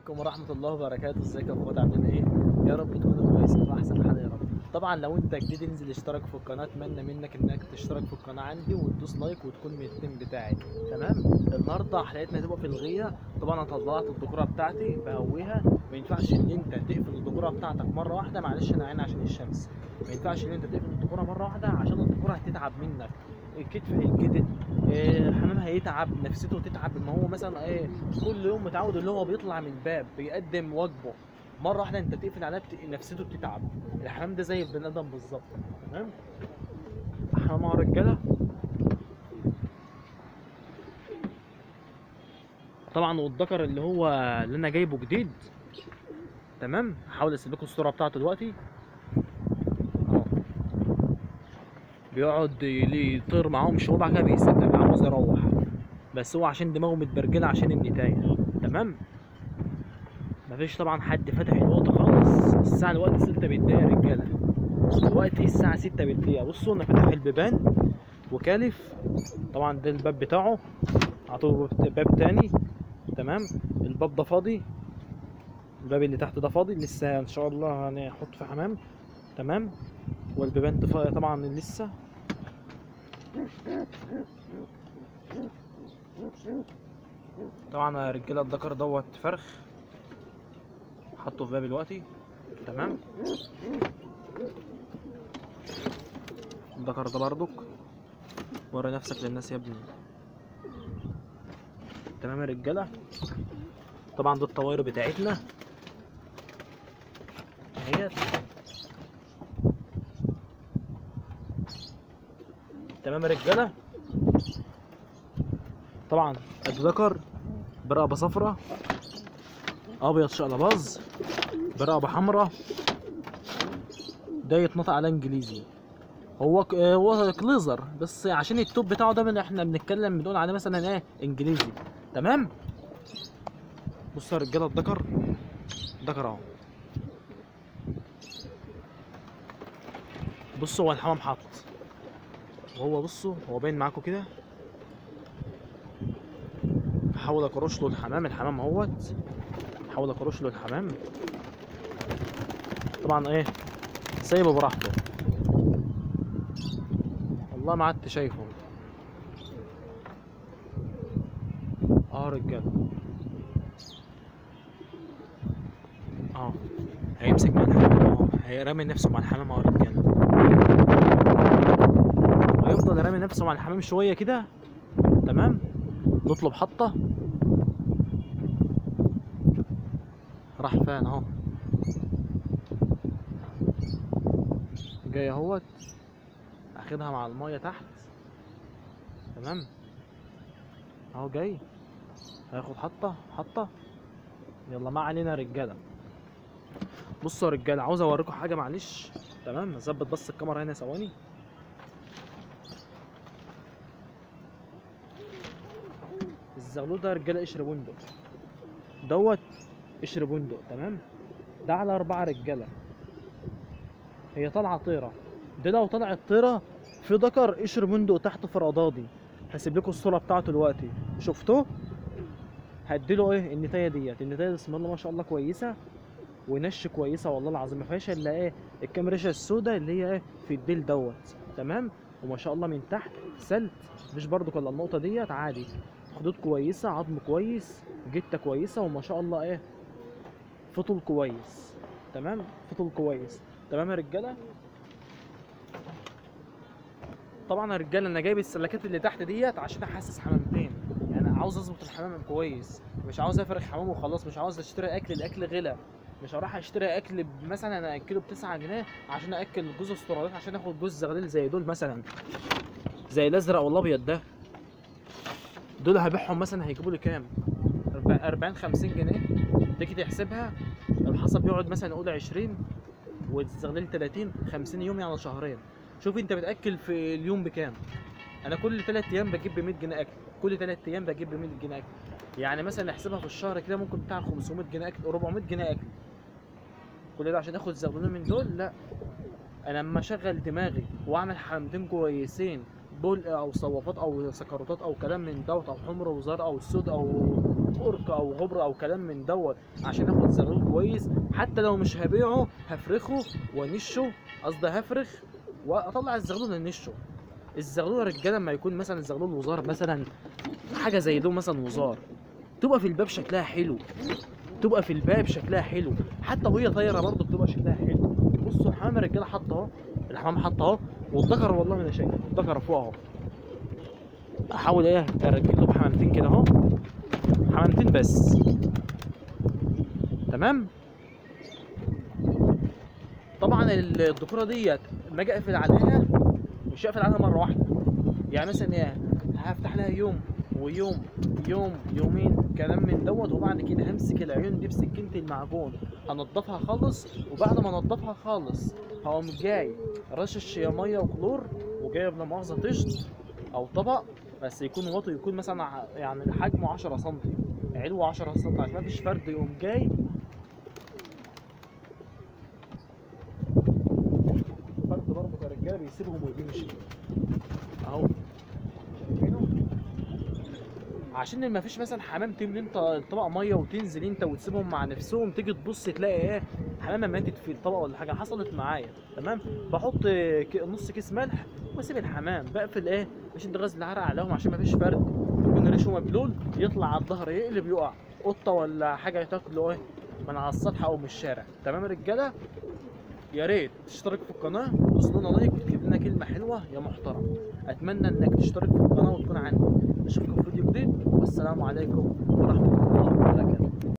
عليكم ورحمة الله وبركاته ازيكم يا اخوات عاملين ايه؟ يا رب تكونوا كويسين في احسن حال يا رب طبعا لو انت جديد انزل اشترك في القناة اتمنى منك انك تشترك في القناة عندي وتدوس لايك وتكون من التيم بتاعي تمام؟ النهاردة حلقتنا هتبقى في الغية طبعا انا طلعت الدكورة بتاعتي بهويها ما ينفعش ان انت تقفل الدكورة بتاعتك مرة واحدة معلش انا عيني عشان الشمس ما ينفعش ان انت تقفل الدكورة مرة واحدة عشان الدكورة هتتعب منك الكتف هيتكتت إيه، الحمام هيتعب نفسيته تتعب ما هو مثلا ايه كل يوم متعود اللي هو بيطلع من الباب بيقدم واجبه مره واحده انت تقفل عليه بت... نفسيته بتتعب الحمام ده زي البني ادم بالظبط تمام حمام يا رجاله طبعا والذكر اللي هو اللي انا جايبه جديد تمام هحاول اسيب لكم الصوره بتاعته دلوقتي اهو بيقعد ي- يطير معاهم شويه بعد كده بيسيبنا عاوز يروح بس هو عشان دماغه متبرجله عشان النتايه تمام مفيش طبعا حد فاتح الوقت خالص الساعه الوقت 6 بالدقيقه يا رجاله دلوقتي الساعه 6 بالدقيقه بصوا انا فاتح البيبان وكالف طبعا ده الباب بتاعه عطوه باب تاني تمام الباب ده فاضي الباب اللي تحت ده فاضي لسه ان شاء الله هنحط في حمام تمام والبيبان طفا- طبعا لسه طبعا يا رجاله الذكر دوت فرخ حطه في باب دلوقتي تمام الذكر ده برضك وري نفسك للناس يا ابني تمام يا رجاله طبعا دي الطواير بتاعتنا اهيت تمام يا رجاله طبعا الذكر برقبه صفرة ابيض شقلباز برقبه حمراء ده يتنطق على انجليزي هو ك- آه، هو كليزر بس عشان التوب بتاعه ده من احنا بنتكلم بنقول عليه مثلا ايه انجليزي تمام بصوا يا رجاله الذكر الذكر اهو بصوا هو الحمام حاطط وهو بصوا هو باين معاكم كده احاول اكرش له الحمام الحمام اهوت احاول اكرش له الحمام طبعا ايه سايبه براحته والله ما عدت شايفه اه رجاله اه هيمسك مع الحمام اه هيرمي نفسه مع الحمام اه رجاله هيفضل يرمي نفسه مع الحمام شويه كده تمام نطلب حطه راح فين اهو جاي اهوت اخدها مع الميه تحت تمام اهو جاي هياخد حطه حطه يلا ما علينا يا رجاله بصوا يا رجاله عاوز اوريكم حاجه معلش تمام اظبط بس الكاميرا هنا ثواني الزغلول ده يا رجاله قشر بندق دوت قشر بندق تمام ده على أربعة رجالة هي طالعة طيرة ده لو طلعت طيرة في ذكر قشر بندق تحت في رضاضي هسيب لكم الصورة بتاعته دلوقتي شفتوه هديله ايه النتاية ديت النتاية بسم الله ما شاء الله كويسة ونش كويسة والله العظيم ما فيهاش الا ايه الكام ريشة السوداء اللي هي ايه في الديل دوت تمام وما شاء الله من تحت سلت مفيش برضو كلا النقطة ديت عادي خدود كويسة عظم كويس جتة كويسة وما شاء الله ايه فطل كويس تمام فطل كويس تمام يا رجاله طبعا يا رجاله انا جايب السلكات اللي تحت ديت عشان احسس حمامتين يعني عاوز اظبط الحمام كويس مش عاوز افرخ حمام وخلاص مش عاوز اشتري اكل الاكل غلا مش هروح اشتري اكل ب- مثلا انا اكله ب 9 جنيه عشان اكل جوز استراليات عشان اخد جوز زغلول زي دول مثلا زي الازرق والابيض ده دول هبيعهم مثلا هيجيبوا لي كام 40 50 جنيه تيجي تحسبها الحصى بيقعد مثلا نقول 20 والزغلول 30 50 يوم يعني شهرين شوف انت بتاكل في اليوم بكام انا كل 3 ايام بجيب ب 100 جنيه اكل كل 3 ايام بجيب ب 100 جنيه اكل يعني مثلا احسبها في الشهر كده ممكن بتاع 500 جنيه اكل 400 جنيه اكل كل ده عشان اخد زغلولين من دول لا انا اما اشغل دماغي واعمل حمامتين كويسين بول او صوافات او سكروتات او كلام من دوت او حمر وزرق او سود او قرق او غبر او كلام من دوت عشان اخد زغلول كويس حتى لو مش هبيعه هفرخه وانشه قصدي هفرخ واطلع الزغلول انشه الزغلول يا رجاله لما يكون مثلا الزغلول وزار مثلا حاجه زي دول مثلا وزار تبقى في الباب شكلها حلو تبقى في الباب شكلها حلو حتى وهي طايره برضه بتبقى شكلها حلو بصوا الحمام يا رجاله حاطه اهو الحمام حاطه اهو والذكر والله ما انا شايف الذكر فوق اهو احاول ايه ارجل له بحمامتين كده اهو حمامتين بس تمام طبعا الذكوره ديت لما اجي اقفل عليها مش هقفل عليها مره واحده يعني مثلا ايه هفتح لها يوم ويوم يوم يومين كلام من دوت وبعد كده همسك العيون دي بسكينه المعجون هنضفها خالص وبعد ما انضفها خالص هقوم جاي رشش يا ميه وكلور وجايب لا مؤاخذه طشت او طبق بس يكون واطي يكون مثلا ع- يعني حجمه 10 سم علو 10 سم عشان مفيش فرد يقوم جاي فرد برضه يا رجاله بيسيبهم ويمشي اهو شايفينه عشان ما فيش مثلا حمام تملي انت الطبق ميه وتنزل انت وتسيبهم مع نفسهم تيجي تبص تلاقي ايه حمامه ماتت في الطبق ولا حاجه حصلت معايا تمام بحط ك- نص كيس ملح واسيب الحمام بقفل ايه عشان غاز العرق عليهم عشان ما فيش فرد يكون ريشه مبلول يطلع على الظهر يقلب يقع قطه ولا حاجه تاكله ايه من على السطح او من الشارع تمام يا رجاله يا ريت تشترك في القناه وتدوس لنا لايك وتكتب لنا كلمه حلوه يا محترم اتمنى انك تشترك في القناه وتكون عندي اشوفكم في فيديو جديد والسلام عليكم ورحمه الله وبركاته